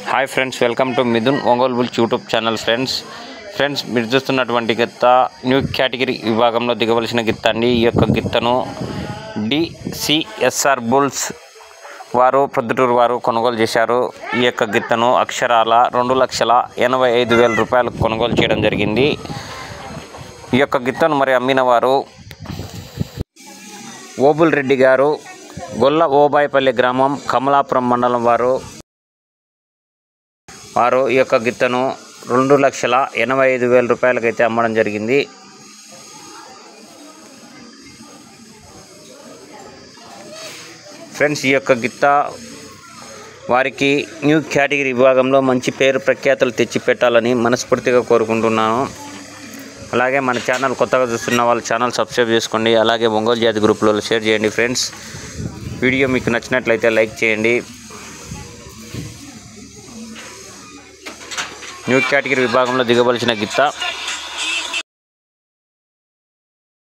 hi friends welcome to Mithun Ongole bulls YouTube channel friends friends మీరు చూస్తున్నటువంటి గిత్త న్యూ కేటగిరీ విభాగంలో దిగవలసిన గిత్త అండి ఈ యొక్క గిత్తను డిసిఎస్ఆర్ బుల్స్ వారు ప్రొద్దుటూరు వారు కొనుగోలు చేశారు ఈ యొక్క గిత్తను అక్షరాల రెండు లక్షల ఎనభై ఐదు వేల రూపాయలకు కొనుగోలు చేయడం జరిగింది ఈ యొక్క గిత్తను మరి అమ్మిన వారు ఓబుల్ రెడ్డి గారు గొల్ల ఓబాయిపల్లి గ్రామం కమలాపురం మండలం వారు వారు ఈ యొక్క గిత్తను రెండు లక్షల ఎనభై ఐదు వేల రూపాయలకైతే అమ్మడం జరిగింది ఫ్రెండ్స్ ఈ యొక్క గిత్త వారికి న్యూ కేటగిరీ విభాగంలో మంచి పేరు ప్రఖ్యాతలు తెచ్చిపెట్టాలని మనస్ఫూర్తిగా కోరుకుంటున్నాను అలాగే మన ఛానల్ కొత్తగా చూస్తున్న వాళ్ళ ఛానల్ సబ్స్క్రైబ్ చేసుకోండి అలాగే ఒంగోలు జాతి గ్రూప్లో షేర్ చేయండి ఫ్రెండ్స్ వీడియో మీకు నచ్చినట్లయితే లైక్ చేయండి న్యూ కేటగిరీ విభాగంలో దిగవలసిన గిత్త